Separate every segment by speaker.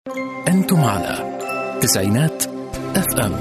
Speaker 1: أنتم على تسعينات اف ام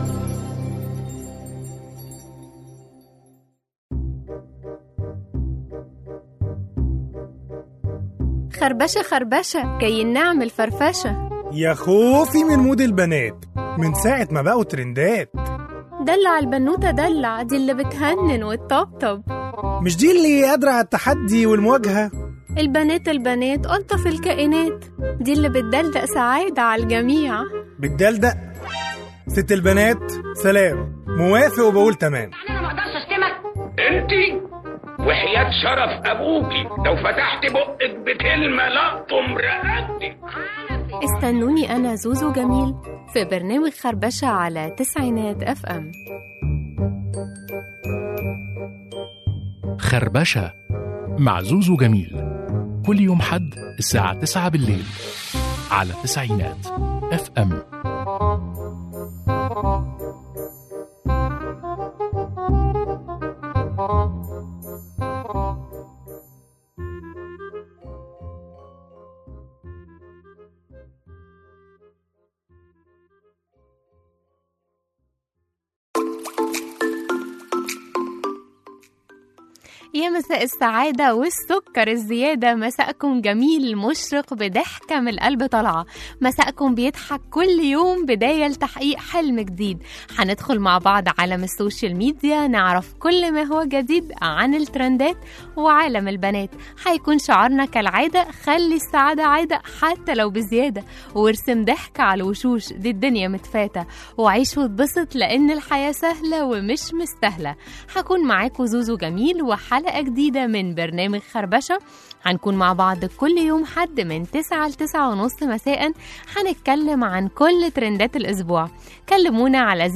Speaker 2: خربشة خربشة جايين نعمل فرفشة
Speaker 3: يا خوفي من مود البنات من ساعة ما بقوا ترندات
Speaker 2: دلع البنوتة دلع دي اللي بتهنن وتطبطب
Speaker 3: مش دي اللي قادرة على التحدي والمواجهة
Speaker 2: البنات البنات ألطف الكائنات دي اللي بتدلدق سعادة على الجميع
Speaker 3: بتدلدق ست البنات سلام موافق وبقول تمام
Speaker 4: انا ما اقدرش اشتمك
Speaker 5: انت وحياة شرف ابوكي لو فتحت بقك بكلمة لقطم رقبتك
Speaker 2: استنوني أنا زوزو جميل في برنامج خربشة على تسعينات اف ام
Speaker 1: خربشة مع زوزو جميل كل يوم حد الساعة 9 بالليل على تسعينات اف ام
Speaker 2: يا مساء السعادة والسكر الزيادة مساءكم جميل مشرق بضحكة من القلب طالعة مساءكم بيضحك كل يوم بداية لتحقيق حلم جديد هندخل مع بعض عالم السوشيال ميديا نعرف كل ما هو جديد عن الترندات وعالم البنات هيكون شعارنا كالعادة خلي السعادة عادة حتى لو بزيادة وارسم ضحك على الوشوش دي الدنيا متفاتة وعيش واتبسط لأن الحياة سهلة ومش مستاهلة هكون معاكم زوزو جميل وحلقة جديدة من برنامج خربشة هنكون مع بعض كل يوم حد من 9 ل 9 ونص مساء هنتكلم عن كل ترندات الأسبوع كلمونا على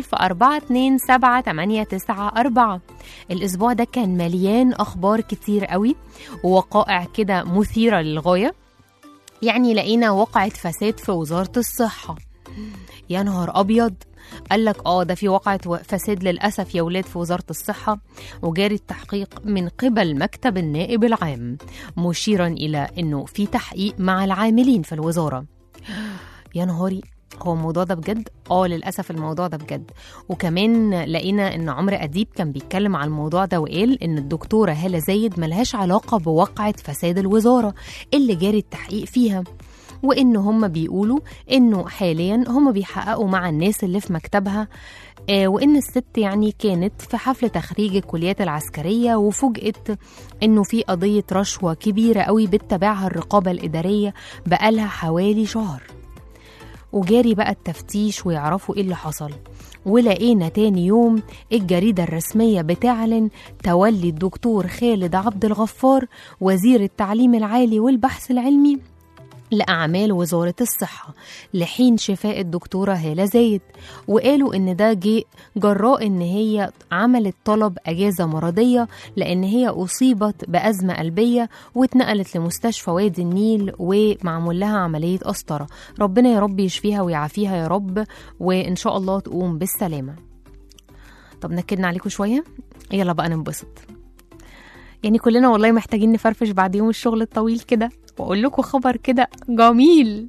Speaker 2: 010427894 الأسبوع ده كان مليان أخبار كتير قوي ووقائع كده مثيرة للغاية يعني لقينا وقعة فساد في وزارة الصحة يا نهار أبيض قال لك اه ده في وقعة و- فساد للأسف يا ولاد في وزارة الصحة وجاري التحقيق من قبل مكتب النائب العام مشيرا إلى أنه في تحقيق مع العاملين في الوزارة يا نهاري هو الموضوع ده بجد؟ اه للأسف الموضوع ده بجد وكمان لقينا ان عمرو أديب كان بيتكلم على الموضوع ده وقال ان الدكتورة هالة زايد ملهاش علاقة بوقعة فساد الوزارة اللي جاري التحقيق فيها وان هم بيقولوا انه حاليا هم بيحققوا مع الناس اللي في مكتبها آه، وان الست يعني كانت في حفل تخريج الكليات العسكريه وفوجئت انه في قضيه رشوه كبيره قوي بتتابعها الرقابه الاداريه بقالها حوالي شهر وجاري بقى التفتيش ويعرفوا ايه اللي حصل ولقينا تاني يوم الجريدة الرسمية بتعلن تولي الدكتور خالد عبد الغفار وزير التعليم العالي والبحث العلمي لأعمال وزارة الصحة لحين شفاء الدكتورة هالة زايد وقالوا إن ده جه جراء إن هي عملت طلب أجازة مرضية لأن هي أصيبت بأزمة قلبية واتنقلت لمستشفى وادي النيل ومعمول لها عملية قسطرة ربنا يا رب يشفيها ويعافيها يا رب وإن شاء الله تقوم بالسلامة طب نكدنا عليكم شوية يلا بقى ننبسط يعني كلنا والله محتاجين نفرفش بعد يوم الشغل الطويل كده واقول لكم خبر كده جميل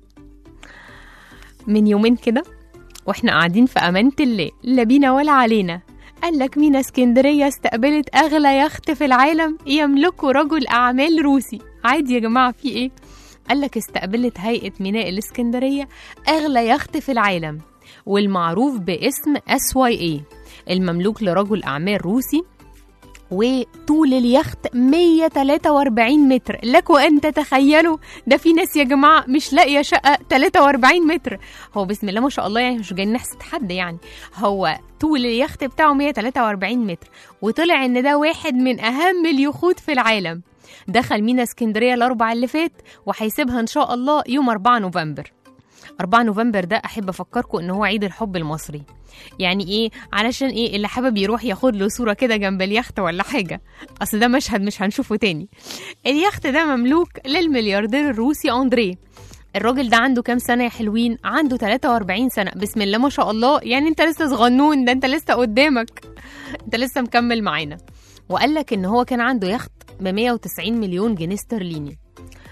Speaker 2: من يومين كده واحنا قاعدين في امانه الله لا بينا ولا علينا قال لك مينا اسكندريه استقبلت اغلى يخت في العالم يملكه رجل اعمال روسي عادي يا جماعه في ايه قال لك استقبلت هيئه ميناء الاسكندريه اغلى يخت في العالم والمعروف باسم اس واي اي المملوك لرجل اعمال روسي وطول اليخت 143 متر لكم ان تتخيلوا ده في ناس يا جماعه مش لاقيه شقه 43 متر هو بسم الله ما شاء الله يعني مش جايين نحسد حد يعني هو طول اليخت بتاعه 143 متر وطلع ان ده واحد من اهم اليخوت في العالم دخل مينا اسكندريه الاربع اللي فات وهيسيبها ان شاء الله يوم 4 نوفمبر 4 نوفمبر ده احب افكركم ان هو عيد الحب المصري يعني ايه علشان ايه اللي حابب يروح ياخد له صوره كده جنب اليخت ولا حاجه اصل ده مشهد مش هنشوفه تاني اليخت ده مملوك للملياردير الروسي اندريه الراجل ده عنده كام سنه يا حلوين عنده 43 سنه بسم الله ما شاء الله يعني انت لسه صغنون ده انت لسه قدامك انت لسه مكمل معانا وقال لك ان هو كان عنده يخت ب 190 مليون جنيه استرليني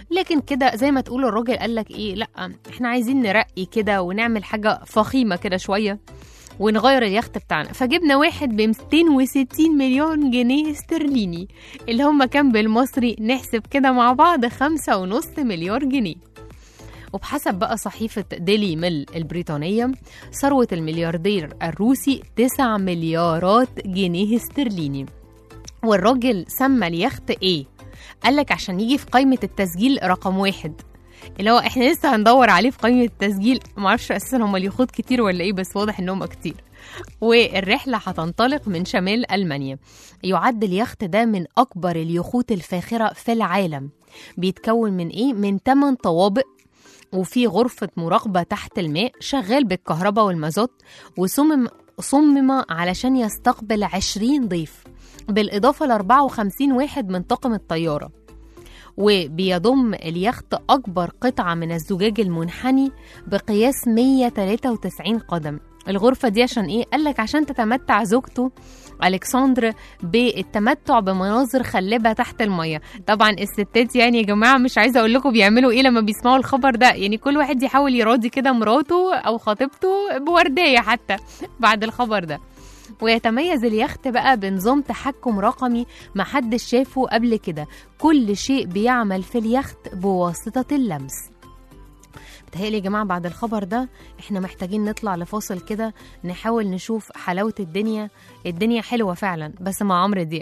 Speaker 2: لكن كده زي ما تقول الراجل قال لك ايه لا احنا عايزين نرقي كده ونعمل حاجه فخيمه كده شويه ونغير اليخت بتاعنا فجبنا واحد ب 260 مليون جنيه استرليني اللي هم كان بالمصري نحسب كده مع بعض خمسة ونص مليار جنيه وبحسب بقى صحيفة ديلي ميل البريطانية ثروة الملياردير الروسي 9 مليارات جنيه استرليني والراجل سمى اليخت ايه؟ قالك عشان يجي في قائمة التسجيل رقم واحد اللي هو احنا لسه هندور عليه في قائمة التسجيل معرفش اساسا هم اليخوت كتير ولا ايه بس واضح انهم كتير والرحلة هتنطلق من شمال ألمانيا يعد اليخت ده من أكبر اليخوت الفاخرة في العالم بيتكون من إيه؟ من 8 طوابق وفي غرفة مراقبة تحت الماء شغال بالكهرباء والمازوت وصمم صمم علشان يستقبل 20 ضيف بالإضافة ل 54 واحد من طاقم الطيارة وبيضم اليخت أكبر قطعة من الزجاج المنحني بقياس 193 قدم الغرفة دي عشان إيه؟ قالك عشان تتمتع زوجته ألكسندر بالتمتع بمناظر خلابة تحت المية طبعا الستات يعني يا جماعة مش عايزة أقول لكم بيعملوا إيه لما بيسمعوا الخبر ده يعني كل واحد يحاول يراضي كده مراته أو خطيبته بوردية حتى بعد الخبر ده ويتميز اليخت بقى بنظام تحكم رقمي محدش شافه قبل كده كل شيء بيعمل في اليخت بواسطة اللمس بتهيألي يا جماعة بعد الخبر ده احنا محتاجين نطلع لفاصل كده نحاول نشوف حلاوة الدنيا الدنيا حلوة فعلا بس مع عمرو دياب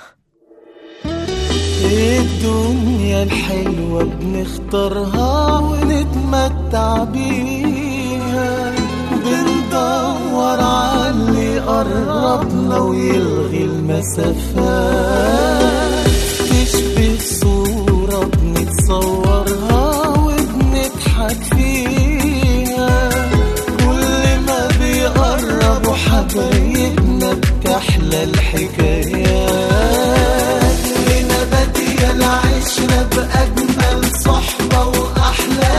Speaker 4: الدنيا الحلوة بنختارها ونتمتع بيها بندور على اللي قربنا ويلغي المسافات تشبه صورة بنتصورها وبنضحك فيها كل ما بيقربوا حبايبنا بتحلى الحكايات هنا بادية العشرة بأجمل صحبة وأحلى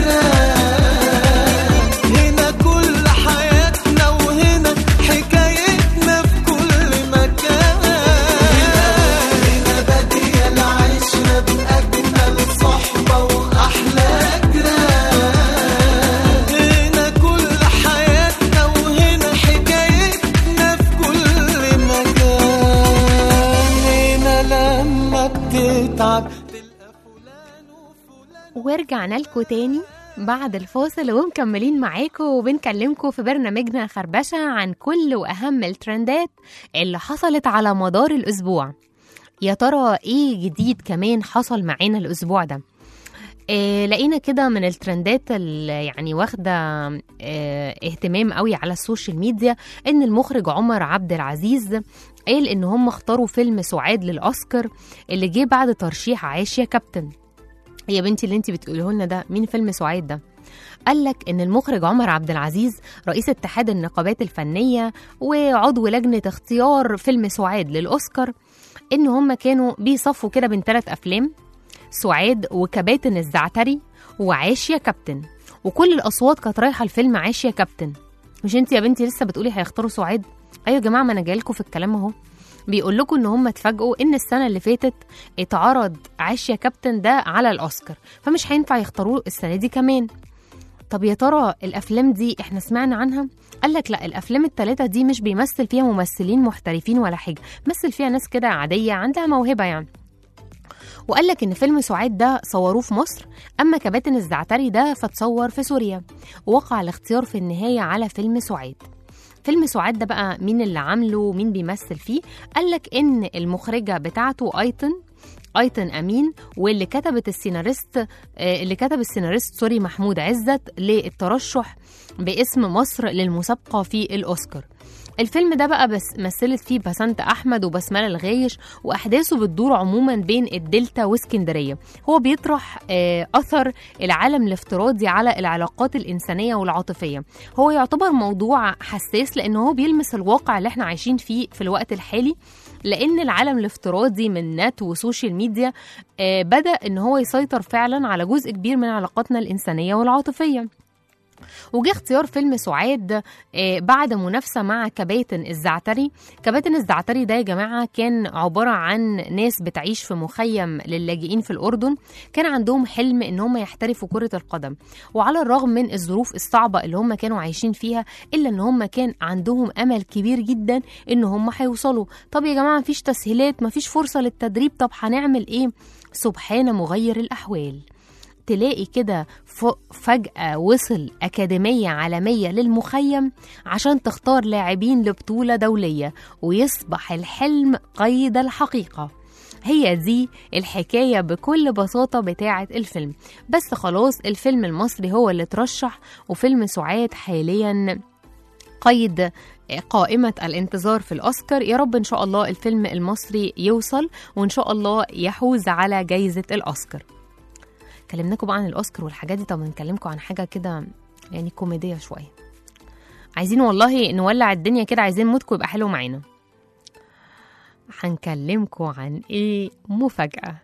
Speaker 4: جيران هنا كل حياتنا وهنا حكايتنا في كل مكان هنا بادية العشرة بأجمل صحبة وأحلى جيران هنا كل حياتنا وهنا حكايتنا في كل مكان هنا لما بتتعب تلقى فلان وفلان
Speaker 2: ورجعنا لكم تاني بعد الفاصل ومكملين معاكم وبنكلمكم في برنامجنا خربشة عن كل وأهم الترندات اللي حصلت على مدار الأسبوع يا ترى إيه جديد كمان حصل معانا الأسبوع ده إيه لقينا كده من الترندات اللي يعني واخدة إيه اهتمام قوي على السوشيال ميديا ان المخرج عمر عبد العزيز قال ان هم اختاروا فيلم سعاد للأوسكار اللي جه بعد ترشيح عاش يا كابتن يا بنتي اللي انت بتقوله لنا ده مين فيلم سعاد ده قال لك ان المخرج عمر عبد العزيز رئيس اتحاد النقابات الفنيه وعضو لجنه اختيار فيلم سعاد للاوسكار ان هم كانوا بيصفوا كده بين ثلاث افلام سعاد وكباتن الزعتري وعاش يا كابتن وكل الاصوات كانت رايحه الفيلم عاش يا كابتن مش انت يا بنتي لسه بتقولي هيختاروا سعاد ايوه يا جماعه ما انا جايلكوا في الكلام اهو بيقول لكم ان هم اتفاجئوا ان السنه اللي فاتت اتعرض عاش يا كابتن ده على الاوسكار فمش هينفع يختاروه السنه دي كمان طب يا ترى الافلام دي احنا سمعنا عنها قال لك لا الافلام الثلاثه دي مش بيمثل فيها ممثلين محترفين ولا حاجه مثل فيها ناس كده عاديه عندها موهبه يعني وقال لك ان فيلم سعاد ده صوروه في مصر اما كباتن الزعتري ده فتصور في سوريا ووقع الاختيار في النهايه على فيلم سعاد فيلم سعاد ده بقى مين اللي عامله ومين بيمثل فيه قال لك ان المخرجه بتاعته ايتن ايتن امين واللي كتبت السيناريست آه، اللي كتب السيناريست سوري محمود عزت للترشح باسم مصر للمسابقه في الاوسكار الفيلم ده بقى بس مثلت فيه بسنت احمد وبسمله الغايش واحداثه بتدور عموما بين الدلتا واسكندريه هو بيطرح آه، اثر العالم الافتراضي على العلاقات الانسانيه والعاطفيه هو يعتبر موضوع حساس لانه هو بيلمس الواقع اللي احنا عايشين فيه في الوقت الحالي لان العالم الافتراضي من نت وسوشيال ميديا آه، بدا ان هو يسيطر فعلا على جزء كبير من علاقاتنا الانسانيه والعاطفيه وجه اختيار فيلم سعاد آه، بعد منافسة مع كباتن الزعتري كباتن الزعتري ده يا جماعة كان عبارة عن ناس بتعيش في مخيم للاجئين في الأردن كان عندهم حلم إن هم يحترفوا كرة القدم وعلى الرغم من الظروف الصعبة اللي هم كانوا عايشين فيها إلا إن هم كان عندهم أمل كبير جدا إن هم هيوصلوا طب يا جماعة مفيش تسهيلات مفيش فرصة للتدريب طب هنعمل إيه سبحان مغير الأحوال تلاقي كده ف- فجأة وصل أكاديمية عالمية للمخيم عشان تختار لاعبين لبطولة دولية ويصبح الحلم قيد الحقيقة هي دي الحكاية بكل بساطة بتاعة الفيلم بس خلاص الفيلم المصري هو اللي ترشح وفيلم سعاد حاليا قيد قائمة الانتظار في الأوسكار يا رب إن شاء الله الفيلم المصري يوصل وإن شاء الله يحوز على جايزة الأوسكار كلمناكم بقى عن الأوسكار والحاجات دي طب نكلمكم عن حاجة كده يعني كوميدية شوية عايزين والله نولع الدنيا كده عايزين مودكم يبقى حلو معانا هنكلمكم عن ايه مفاجأة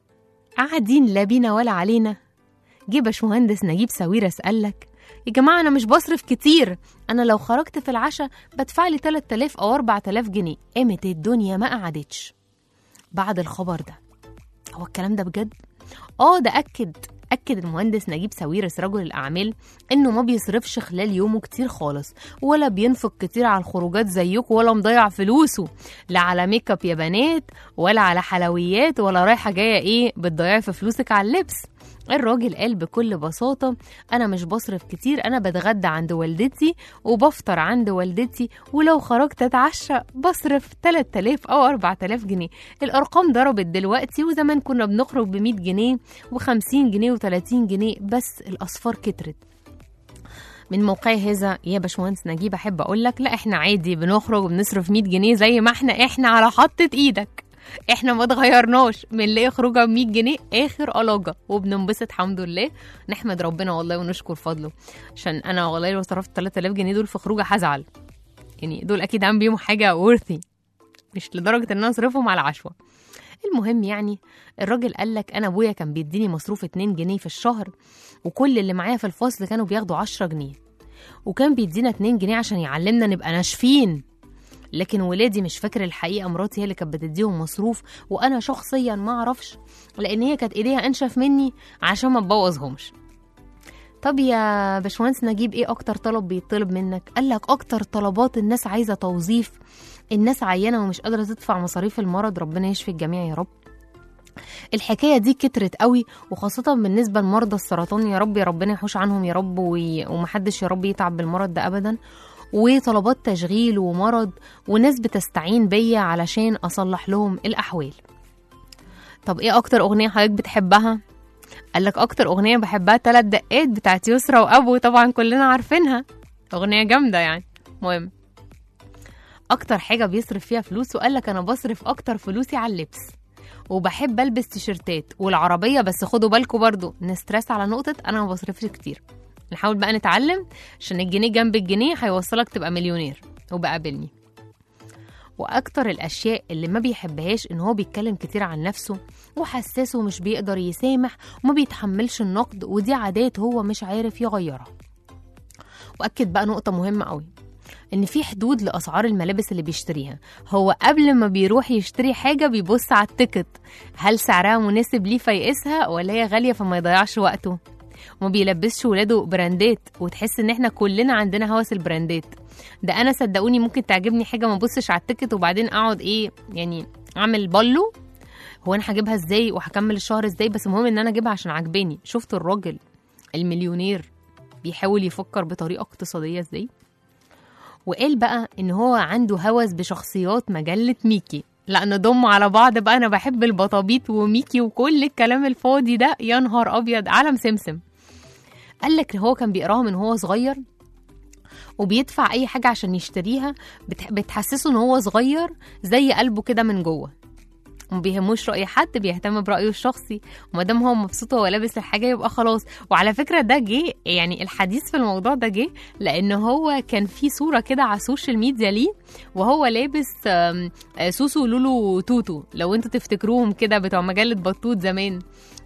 Speaker 2: قاعدين لا بينا ولا علينا جه باشمهندس نجيب ساويرس قالك يا جماعة أنا مش بصرف كتير أنا لو خرجت في العشاء بدفع لي 3000 أو 4000 جنيه قامت الدنيا ما قعدتش بعد الخبر ده هو الكلام ده بجد؟ اه ده أكد أكد المهندس نجيب ساويرس رجل الأعمال إنه ما بيصرفش خلال يومه كتير خالص ولا بينفق كتير على الخروجات زيكم ولا مضيع فلوسه لا على ميك اب يا بنات ولا على حلويات ولا رايحة جاية إيه بتضيعي في فلوسك على اللبس الراجل قال بكل بساطة أنا مش بصرف كتير أنا بتغدى عند والدتي وبفطر عند والدتي ولو خرجت أتعشى بصرف 3000 أو 4000 جنيه الأرقام ضربت دلوقتي وزمان كنا بنخرج ب 100 جنيه و50 جنيه و30 جنيه بس الأصفار كترت من موقعي هذا يا باشمهندس نجيب احب اقول لك لا احنا عادي بنخرج وبنصرف 100 جنيه زي ما احنا احنا على حطة ايدك احنا ما اتغيرناش بنلاقي خروجه ب 100 جنيه اخر قلاجه وبننبسط الحمد لله نحمد ربنا والله ونشكر فضله عشان انا والله لو صرفت 3000 جنيه دول في خروجه هزعل يعني دول اكيد عم بيهم حاجه ورثي مش لدرجه ان انا اصرفهم على عشوه المهم يعني الراجل قال لك انا ابويا كان بيديني مصروف 2 جنيه في الشهر وكل اللي معايا في الفصل كانوا بياخدوا 10 جنيه وكان بيدينا 2 جنيه عشان يعلمنا نبقى ناشفين لكن ولادي مش فاكر الحقيقه مراتي هي اللي كانت بتديهم مصروف وانا شخصيا ما اعرفش لان هي كانت ايديها انشف مني عشان ما تبوظهمش طب يا باشمهندس نجيب ايه اكتر طلب بيطلب منك قال لك اكتر طلبات الناس عايزه توظيف الناس عيانه ومش قادره تدفع مصاريف المرض ربنا يشفي الجميع يا رب الحكايه دي كترت قوي وخاصه بالنسبه لمرضى السرطان يا رب يا ربنا يحوش عنهم يا رب وي- ومحدش يا رب يتعب بالمرض ده ابدا وطلبات تشغيل ومرض وناس بتستعين بيا علشان اصلح لهم الاحوال طب ايه اكتر اغنيه حضرتك بتحبها قال لك اكتر اغنيه بحبها تلات دقات بتاعت يسرا وابو طبعا كلنا عارفينها اغنيه جامده يعني مهم اكتر حاجه بيصرف فيها فلوسه قال لك انا بصرف اكتر فلوسي على اللبس وبحب البس تيشرتات والعربيه بس خدوا بالكم برضو نسترس على نقطه انا ما بصرفش كتير نحاول بقى نتعلم عشان الجنيه جنب الجنيه هيوصلك تبقى مليونير وبقابلني واكتر الاشياء اللي ما بيحبهاش ان هو بيتكلم كتير عن نفسه وحساس ومش بيقدر يسامح وما بيتحملش النقد ودي عادات هو مش عارف يغيرها واكد بقى نقطه مهمه قوي ان في حدود لاسعار الملابس اللي بيشتريها هو قبل ما بيروح يشتري حاجه بيبص على التيكت هل سعرها مناسب ليه فيقيسها ولا هي غاليه فما يضيعش وقته وما بيلبسش ولاده براندات وتحس ان احنا كلنا عندنا هوس البراندات ده انا صدقوني ممكن تعجبني حاجه ما ابصش على التيكت وبعدين اقعد ايه يعني اعمل بالو هو انا هجيبها ازاي وهكمل الشهر ازاي بس المهم ان انا اجيبها عشان عجباني شفت الراجل المليونير بيحاول يفكر بطريقه اقتصاديه ازاي وقال بقى ان هو عنده هوس بشخصيات مجله ميكي لا نضم على بعض بقى انا بحب البطابيط وميكي وكل الكلام الفاضي ده يا نهار ابيض عالم سمسم قال لك هو كان بيقراها من هو صغير وبيدفع اي حاجه عشان يشتريها بتح- بتحسسه ان هو صغير زي قلبه كده من جوه وما بيهموش راي حد بيهتم برايه الشخصي وما دام هو مبسوط وهو لابس الحاجه يبقى خلاص وعلى فكره ده جه يعني الحديث في الموضوع ده جه لان هو كان في صوره كده على السوشيال ميديا ليه وهو لابس آم، آه، سوسو ولولو توتو لو انتوا تفتكروهم كده بتوع مجله بطوط زمان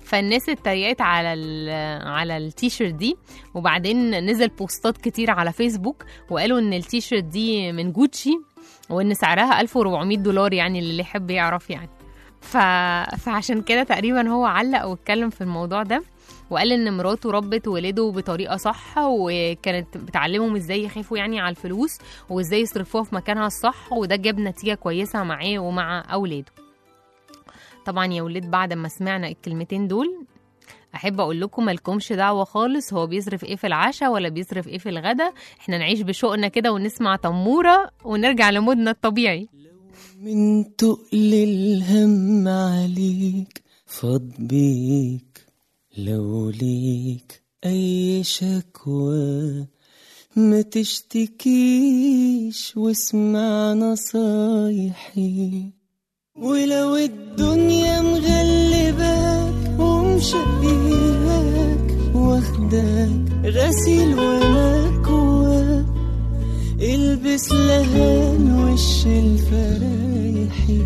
Speaker 2: فالناس اتريقت على ال على التيشيرت دي وبعدين نزل بوستات كتير على فيسبوك وقالوا ان التيشيرت دي من جوتشي وان سعرها 1400 دولار يعني اللي يحب يعرف يعني ف... فعشان كده تقريبا هو علق واتكلم في الموضوع ده وقال ان مراته ربت ولاده بطريقه صح وكانت بتعلمهم ازاي يخافوا يعني على الفلوس وازاي يصرفوها في مكانها الصح وده جاب نتيجه كويسه معاه ومع اولاده طبعا يا ولاد بعد ما سمعنا الكلمتين دول احب اقول لكم مالكمش دعوه خالص هو بيصرف ايه في العشاء ولا بيصرف ايه في الغدا احنا نعيش بشوقنا كده ونسمع تموره ونرجع لمودنا الطبيعي
Speaker 4: من تقل الهم عليك فاض بيك لو ليك أي شكوى ما تشتكيش واسمع نصايحي ولو الدنيا مغلباك ومشقياك واخداك غسيل ومكواك البس لهان وش الفرايحي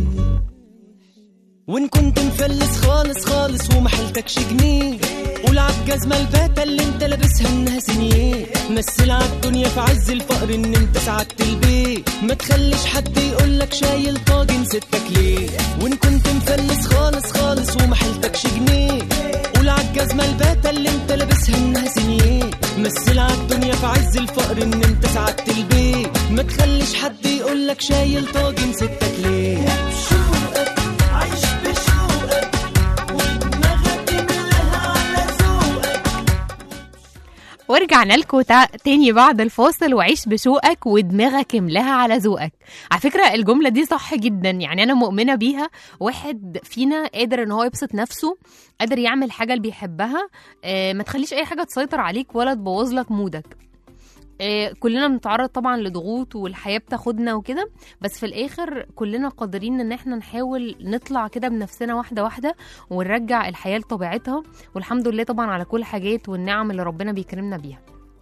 Speaker 4: وان كنت مفلس خالص خالص ومحلتكش جنيه قول عالجزمة الباتة اللي انت لابسها انها سنيه مثل عالدنيا في عز الفقر ان انت سعدت البيت ما تخليش حد يقولك شايل طاجن ستك ليه وان كنت مفلس خالص خالص ومحلتكش جنيه قول عالجزمة الباتة اللي انت لابسها انها سنيه مثل عالدنيا في عز الفقر ان انت سعدت البيت ما تخليش حد يقولك شايل طاجن ستك ليه بشوقك عيش بشوقك ودماغك املاها على ذوقك
Speaker 2: ورجعنا لكم تا- تاني بعد الفاصل وعيش بشوقك ودماغك املاها على ذوقك على فكرة الجملة دي صح جدا يعني أنا مؤمنة بيها واحد فينا قادر إن هو يبسط نفسه قادر يعمل حاجة اللي بيحبها آه، ما تخليش أي حاجة تسيطر عليك ولا تبوظ لك مودك آه، كلنا بنتعرض طبعا لضغوط والحياة بتاخدنا وكده بس في الآخر كلنا قادرين إن احنا نحاول نطلع كده بنفسنا واحدة واحدة ونرجع الحياة لطبيعتها والحمد لله طبعا على كل حاجات والنعم اللي ربنا بيكرمنا بيها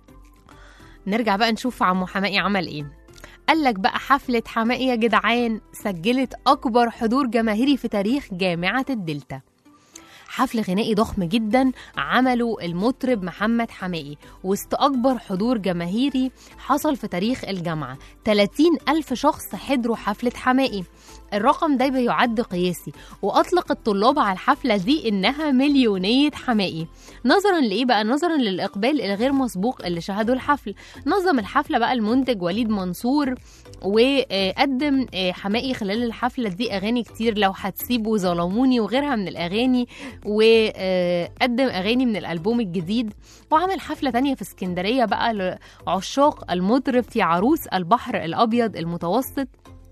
Speaker 2: نرجع بقى نشوف عمو حماقي عمل ايه قال لك بقى حفلة حماقي يا جدعان سجلت أكبر حضور جماهيري في تاريخ جامعة الدلتا حفل غنائي ضخم جدا عمله المطرب محمد حماقي وسط أكبر حضور جماهيري حصل في تاريخ الجامعة 30 ألف شخص حضروا حفلة حماقي الرقم ده بيعد قياسي وأطلق الطلاب على الحفلة دي إنها مليونية حماقي نظرا لإيه بقى نظرا للإقبال الغير مسبوق اللي شهدوا الحفل نظم الحفلة بقى المنتج وليد منصور وقدم حماقي خلال الحفلة دي أغاني كتير لو هتسيبوا ظلموني وغيرها من الأغاني وقدم أغاني من الألبوم الجديد وعمل حفلة تانية في اسكندرية بقى لعشاق المطرب في عروس البحر الأبيض المتوسط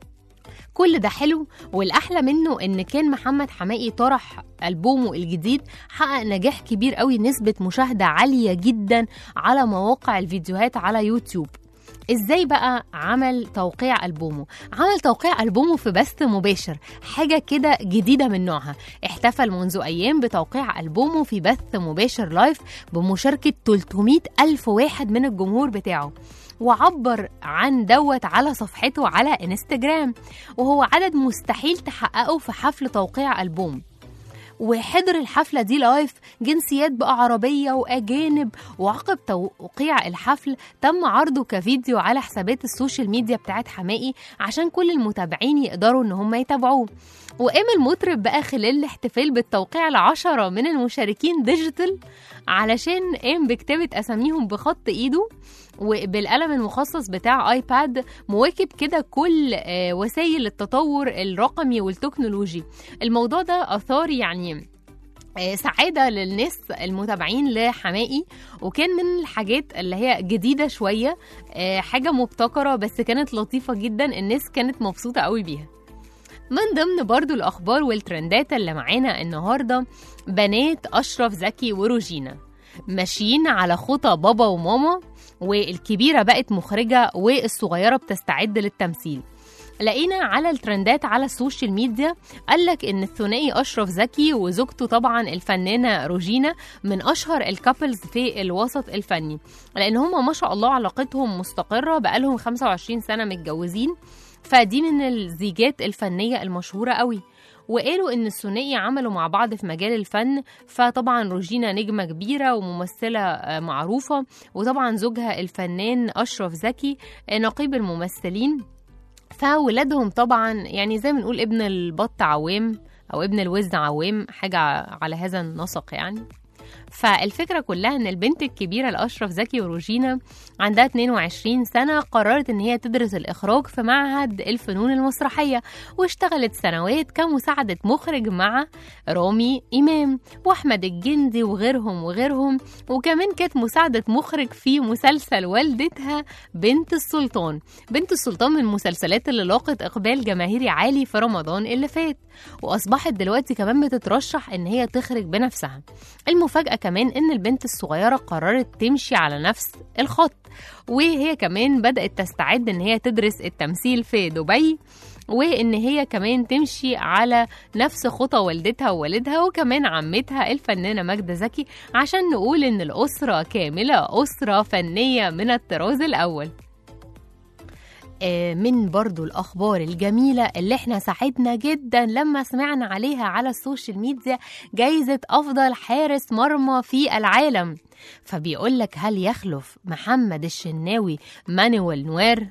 Speaker 2: كل ده حلو والأحلى منه إن كان محمد حماقي طرح ألبومه الجديد حقق نجاح كبير قوي نسبة مشاهدة عالية جدا على مواقع الفيديوهات على يوتيوب ازاي بقى عمل توقيع ألبومه عمل توقيع ألبومه في بث مباشر حاجة كده جديدة من نوعها احتفل منذ أيام بتوقيع ألبومه في بث مباشر لايف بمشاركة 300 ألف واحد من الجمهور بتاعه وعبر عن دوت على صفحته على انستجرام وهو عدد مستحيل تحققه في حفل توقيع ألبوم وحضر الحفلة دي لايف جنسيات بقى عربية وأجانب وعقب توقيع الحفل تم عرضه كفيديو على حسابات السوشيال ميديا بتاعت حمائي عشان كل المتابعين يقدروا إن هم يتابعوه وقام المطرب بقى خلال الاحتفال بالتوقيع لعشرة من المشاركين ديجيتال علشان قام بكتابة أساميهم بخط إيده وبالقلم المخصص بتاع ايباد مواكب كده كل آه، وسائل التطور الرقمي والتكنولوجي الموضوع ده اثار يعني آه، سعادة للناس المتابعين لحمائي وكان من الحاجات اللي هي جديدة شوية آه، حاجة مبتكرة بس كانت لطيفة جدا الناس كانت مبسوطة قوي بيها من ضمن برضو الأخبار والترندات اللي معانا النهاردة بنات أشرف زكي وروجينا ماشيين على خطى بابا وماما والكبيرة بقت مخرجة والصغيرة بتستعد للتمثيل لقينا على الترندات على السوشيال ميديا قالك ان الثنائي اشرف زكي وزوجته طبعا الفنانه روجينا من اشهر الكابلز في الوسط الفني لان هم ما شاء الله علاقتهم مستقره بقالهم 25 سنه متجوزين فدي من الزيجات الفنيه المشهوره قوي وقالوا ان الثنائي عملوا مع بعض في مجال الفن فطبعا روجينا نجمه كبيره وممثله آه، معروفه وطبعا زوجها الفنان اشرف زكي آه، نقيب الممثلين فولادهم طبعا يعني زي ما نقول ابن البط عوام او ابن الوز عوام حاجه على هذا النسق يعني فالفكره كلها ان البنت الكبيره لاشرف زكي وروجينا عندها 22 سنه قررت ان هي تدرس الاخراج في معهد الفنون المسرحيه واشتغلت سنوات كمساعده مخرج مع رامي امام واحمد الجندي وغيرهم وغيرهم وكمان كانت مساعده مخرج في مسلسل والدتها بنت السلطان بنت السلطان من المسلسلات اللي لاقت اقبال جماهيري عالي في رمضان اللي فات واصبحت دلوقتي كمان بتترشح ان هي تخرج بنفسها المفاجاه كمان ان البنت الصغيره قررت تمشي على نفس الخط وهي كمان بدات تستعد ان هي تدرس التمثيل في دبي وان هي كمان تمشي على نفس خطى والدتها ووالدها وكمان عمتها الفنانه ماجده زكي عشان نقول ان الاسره كامله اسره فنيه من الطراز الاول آه، من برضو الأخبار الجميلة اللي احنا سعدنا جدا لما سمعنا عليها على السوشيال ميديا جايزة أفضل حارس مرمى في العالم فبيقول لك هل يخلف محمد الشناوي مانويل نوير؟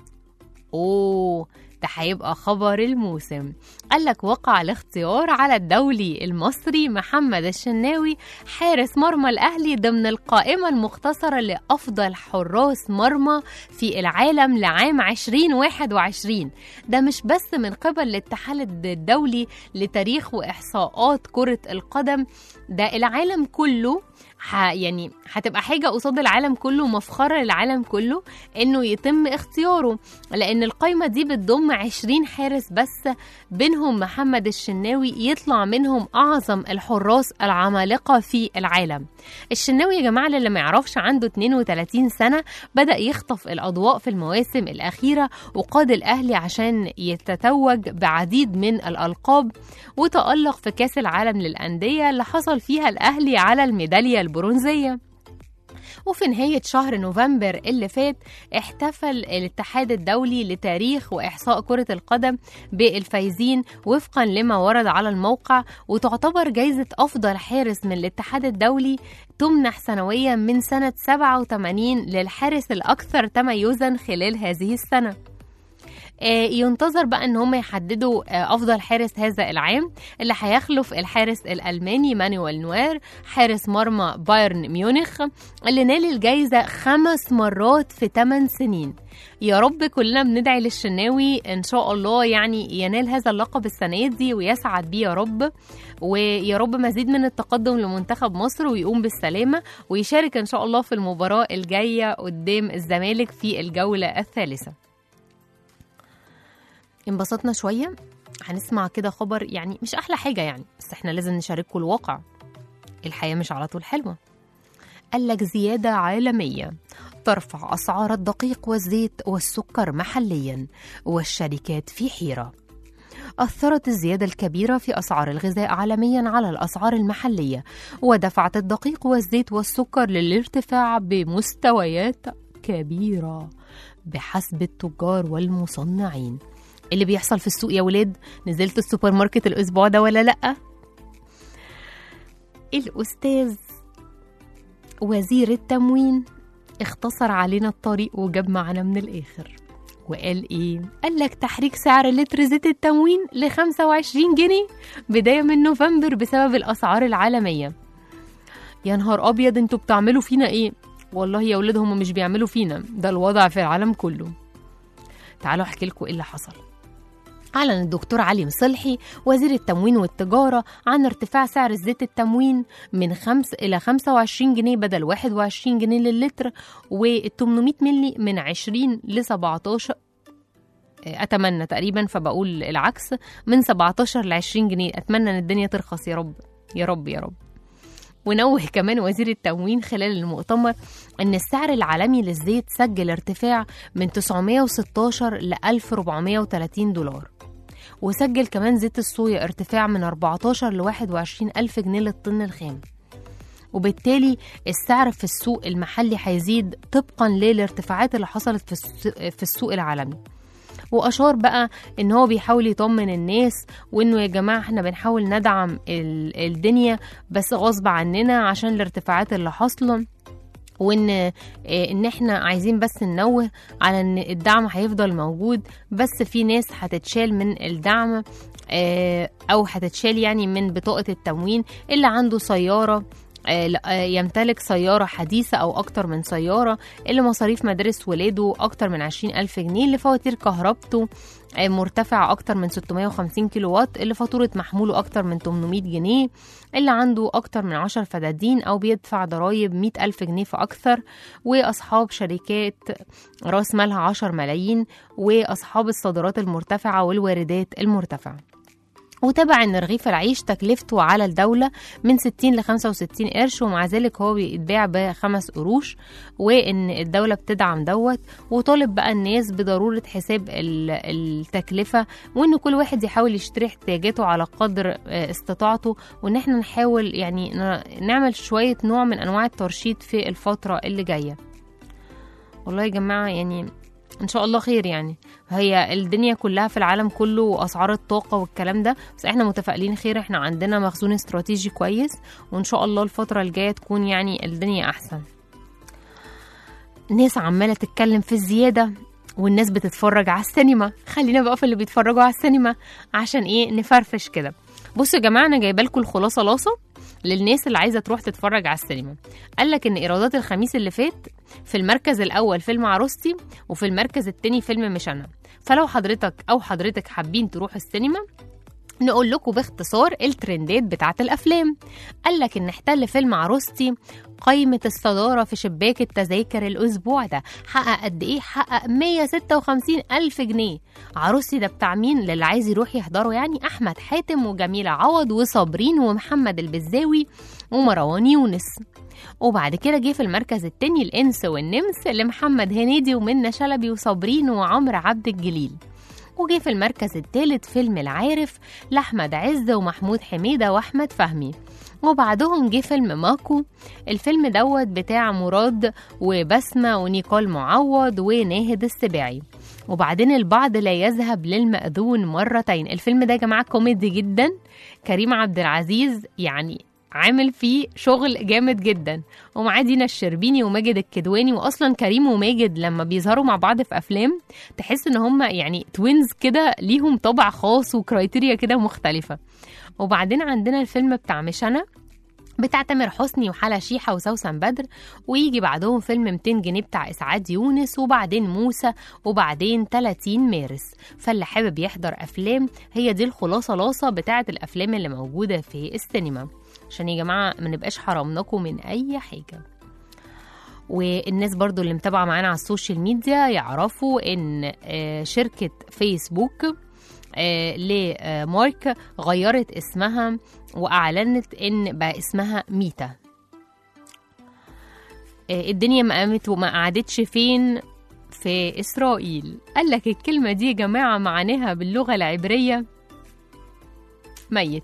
Speaker 2: أوه ده هيبقى خبر الموسم قال لك وقع الاختيار على الدولي المصري محمد الشناوي حارس مرمى الأهلي ضمن القائمة المختصرة لأفضل حراس مرمى في العالم لعام 2021 ده مش بس من قبل الاتحاد الدولي لتاريخ وإحصاءات كرة القدم ده العالم كله ح... يعني هتبقى حاجة قصاد العالم كله مفخرة للعالم كله إنه يتم اختياره لأن القايمة دي بتضم 20 حارس بس بينهم محمد الشناوي يطلع منهم أعظم الحراس العمالقة في العالم الشناوي يا جماعة اللي ما يعرفش عنده 32 سنة بدأ يخطف الأضواء في المواسم الأخيرة وقاد الأهلي عشان يتتوج بعديد من الألقاب وتألق في كأس العالم للأندية اللي حصل فيها الأهلي على الميدالية البرونزية وفي نهاية شهر نوفمبر اللي فات احتفل الاتحاد الدولي لتاريخ وإحصاء كرة القدم بالفايزين وفقا لما ورد على الموقع وتعتبر جايزة أفضل حارس من الاتحاد الدولي تمنح سنويا من سنة 87 للحارس الأكثر تميزا خلال هذه السنة آه، ينتظر بقى ان هم يحددوا آه، افضل حارس هذا العام اللي هيخلف الحارس الالماني مانويل نوير حارس مرمى بايرن ميونخ اللي نال الجايزه خمس مرات في 8 سنين يا رب كلنا بندعي للشناوي ان شاء الله يعني ينال هذا اللقب السنه دي ويسعد بيه يا رب ويا رب مزيد من التقدم لمنتخب مصر ويقوم بالسلامه ويشارك ان شاء الله في المباراه الجايه قدام الزمالك في الجوله الثالثه انبسطنا شوية هنسمع كده خبر يعني مش أحلى حاجة يعني بس احنا لازم نشارككم الواقع الحياة مش على طول حلوة قال لك زيادة عالمية ترفع أسعار الدقيق والزيت والسكر محليا والشركات في حيرة أثرت الزيادة الكبيرة في أسعار الغذاء عالميا على الأسعار المحلية ودفعت الدقيق والزيت والسكر للارتفاع بمستويات كبيرة بحسب التجار والمصنعين اللي بيحصل في السوق يا ولاد نزلت السوبر ماركت الأسبوع ده ولا لأ الأستاذ وزير التموين اختصر علينا الطريق وجاب معانا من الآخر وقال ايه؟ قال لك تحريك سعر لتر زيت التموين ل 25 جنيه بداية من نوفمبر بسبب الأسعار العالمية يا نهار أبيض انتوا بتعملوا فينا ايه؟ والله يا ولاد هم مش بيعملوا فينا ده الوضع في العالم كله تعالوا احكي لكم ايه اللي حصل أعلن الدكتور علي مصلحي وزير التموين والتجارة عن ارتفاع سعر زيت التموين من 5 إلى 25 جنيه بدل 21 جنيه للتر وال 800 ملي من 20 ل 17 أتمنى تقريبا فبقول العكس من 17 ل 20 جنيه أتمنى إن الدنيا ترخص يا رب يا رب يا رب ونوه كمان وزير التموين خلال المؤتمر أن السعر العالمي للزيت سجل ارتفاع من 916 ل 1430 دولار وسجل كمان زيت الصويا ارتفاع من 14 ل 21 ألف جنيه للطن الخام وبالتالي السعر في السوق المحلي هيزيد طبقا للارتفاعات اللي حصلت في الس- في السوق العالمي واشار بقى ان هو بيحاول يطمن الناس وانه يا جماعه احنا بنحاول ندعم ال- الدنيا بس غصب عننا عشان الارتفاعات اللي حاصله وان آه، ان احنا عايزين بس ننوه على ان الدعم هيفضل موجود بس في ناس هتتشال من الدعم آه، او هتتشال يعني من بطاقه التموين اللي عنده سياره آه، لا، آه، يمتلك سيارة حديثة أو أكتر من سيارة اللي مصاريف مدارس ولاده أكتر من 20 ألف جنيه اللي فواتير كهربته آه، مرتفعة أكتر من 650 كيلو وات اللي فاتورة محموله أكتر من 800 جنيه اللي عنده أكتر من 10 فدادين أو بيدفع ضرايب 100 ألف جنيه فأكثر وأصحاب شركات راس مالها 10 ملايين وأصحاب الصادرات المرتفعة والواردات المرتفعة وتابع ان رغيف العيش تكلفته على الدولة من 60 ل 65 قرش ومع ذلك هو بيتباع بخمس قروش وان الدولة بتدعم دوت وطالب بقى الناس بضرورة حساب ال- التكلفة وان كل واحد يحاول يشتري احتياجاته على قدر آه، استطاعته وان احنا نحاول يعني ن- نعمل شوية نوع من انواع الترشيد في الفترة اللي جاية والله يا جماعة يعني ان شاء الله خير يعني هي الدنيا كلها في العالم كله واسعار الطاقه والكلام ده بس احنا متفائلين خير احنا عندنا مخزون استراتيجي كويس وان شاء الله الفتره الجايه تكون يعني الدنيا احسن ناس عماله تتكلم في الزياده والناس بتتفرج على السينما خلينا بقى في اللي بيتفرجوا على السينما عشان ايه نفرفش كده بصوا يا جماعه انا جايبه لكم الخلاصه لاصه للناس اللي عايزه تروح تتفرج على السينما قال لك ان ايرادات الخميس اللي فات في المركز الاول فيلم عروستي وفي المركز التاني فيلم مش انا فلو حضرتك او حضرتك حابين تروحوا السينما نقول لكم باختصار الترندات بتاعة الأفلام قال لك إن احتل فيلم عروستي قائمة الصدارة في شباك التذاكر الأسبوع ده حقق قد إيه؟ حقق 156 ألف جنيه عروستي ده بتاع مين؟ للي عايز يروح يحضره يعني أحمد حاتم وجميلة عوض وصابرين ومحمد البزاوي ومروان يونس وبعد كده جه في المركز التاني الإنس والنمس لمحمد هنيدي ومنى شلبي وصابرين وعمرو عبد الجليل وجه في المركز الثالث فيلم العارف لأحمد عز ومحمود حميدة وأحمد فهمي وبعدهم جه فيلم ماكو الفيلم دوت بتاع مراد وبسمة ونيكول معوض وناهد السباعي وبعدين البعض لا يذهب للمأذون مرتين الفيلم ده يا جماعة كوميدي جدا كريم عبد العزيز يعني عامل فيه شغل جامد جدا ومعاه دينا الشربيني وماجد الكدواني واصلا كريم وماجد لما بيظهروا مع بعض في افلام تحس ان هم يعني توينز كده ليهم طبع خاص وكرايتيريا كده مختلفه وبعدين عندنا الفيلم بتاع مش انا بتاع تامر حسني وحلا شيحة وسوسن بدر ويجي بعدهم فيلم 200 جنيه بتاع إسعاد يونس وبعدين موسى وبعدين 30 مارس فاللي حابب يحضر أفلام هي دي الخلاصة لاصة بتاعة الأفلام اللي موجودة في السينما عشان يا جماعة ما نبقاش حرمناكم من أي حاجة والناس برضو اللي متابعة معانا على السوشيال ميديا يعرفوا ان آه، شركة فيسبوك آه، لمارك غيرت اسمها واعلنت ان بقى اسمها ميتا آه، الدنيا ما قامت وما قعدتش فين في اسرائيل قال لك الكلمه دي يا جماعه معناها باللغه العبريه ميت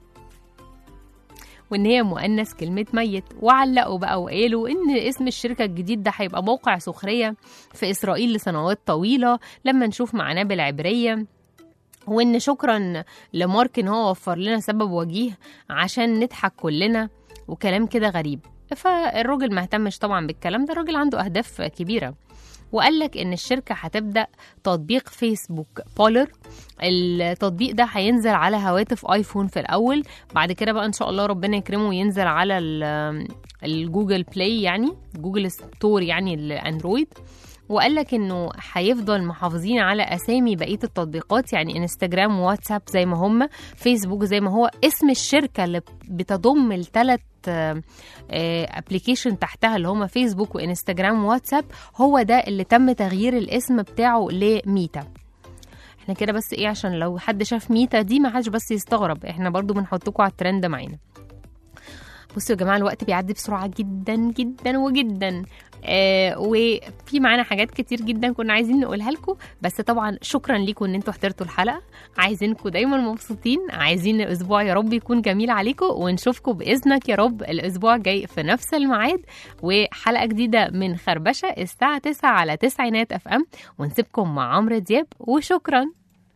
Speaker 2: وان هي مؤنث كلمه ميت وعلقوا بقى وقالوا ان اسم الشركه الجديد ده هيبقى موقع سخريه في اسرائيل لسنوات طويله لما نشوف معناه بالعبريه وان شكرا لمارك ان هو وفر لنا سبب وجيه عشان نضحك كلنا وكلام كده غريب فالراجل ما اهتمش طبعا بالكلام ده الراجل عنده اهداف كبيره وقال لك ان الشركه هتبدا تطبيق فيسبوك بولر التطبيق ده هينزل على هواتف ايفون في الاول بعد كده بقى ان شاء الله ربنا يكرمه وينزل على ال- الجوجل بلاي يعني جوجل ستور يعني الاندرويد وقال لك انه هيفضل محافظين على اسامي بقيه التطبيقات يعني انستجرام وواتساب زي ما هم فيسبوك زي ما هو اسم الشركه اللي بتضم الثلاث ابلكيشن تحتها اللي هم فيسبوك وانستجرام وواتساب هو ده اللي تم تغيير الاسم بتاعه لميتا احنا كده بس ايه عشان لو حد شاف ميتا دي ما حدش بس يستغرب احنا برضو بنحطكم على الترند معانا بصوا يا جماعه الوقت بيعدي بسرعه جدا جدا وجدا آه وفي معانا حاجات كتير جدا كنا عايزين نقولها لكم بس طبعا شكرا لكم ان انتوا حضرتوا الحلقه عايزينكم دايما مبسوطين عايزين الاسبوع يا رب يكون جميل عليكم ونشوفكم باذنك يا رب الاسبوع الجاي في نفس الميعاد وحلقه جديده من خربشه الساعه 9 على تسعينات اف ام ونسيبكم مع عمرو دياب وشكرا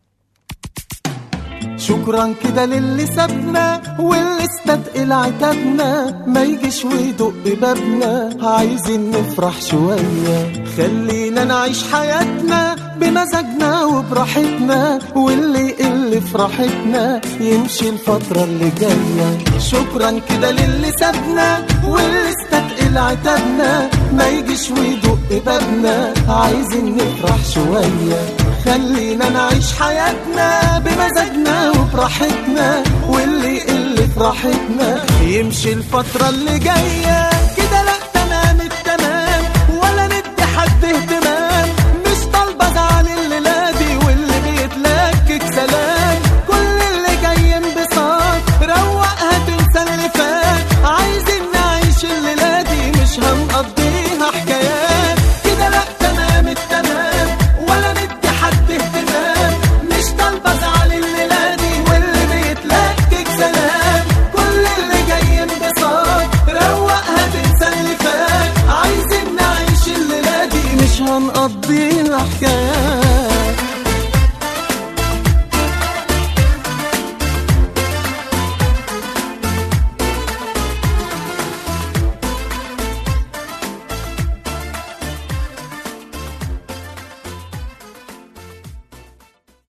Speaker 6: شكرا كده للي سابنا واللي استثقل عتابنا ما يجيش ويدق بابنا عايزين نفرح شوية خلينا نعيش حياتنا بمزاجنا وبراحتنا واللي يقل في راحتنا يمشي الفترة اللي جاية شكرا كده للي سابنا واللي استثقل عتابنا ما يجيش ويدق بابنا عايزين نفرح شوية خلينا نعيش حياتنا بمزاجنا وبراحتنا واللي يقل في راحتنا يمشي الفترة اللي جاية كده لا تمام التمام ولا ندي حد اهتمام مش طالبة زعل الليلة دي واللي بيتلكك سلام كل اللي جاي انبساط روقها تنسى اللي فات عايزين نعيش الليلة دي مش هنقضيها حكايات كده لا تمام التمام ولا ندي حد اهتمام مش طالبة زعل الليلة دي واللي بيتلكك سلام كل اللي جاي انبساط روقها تنسى اللي فات عايزين نعيش الليلة دي مش هنقضيها حكايات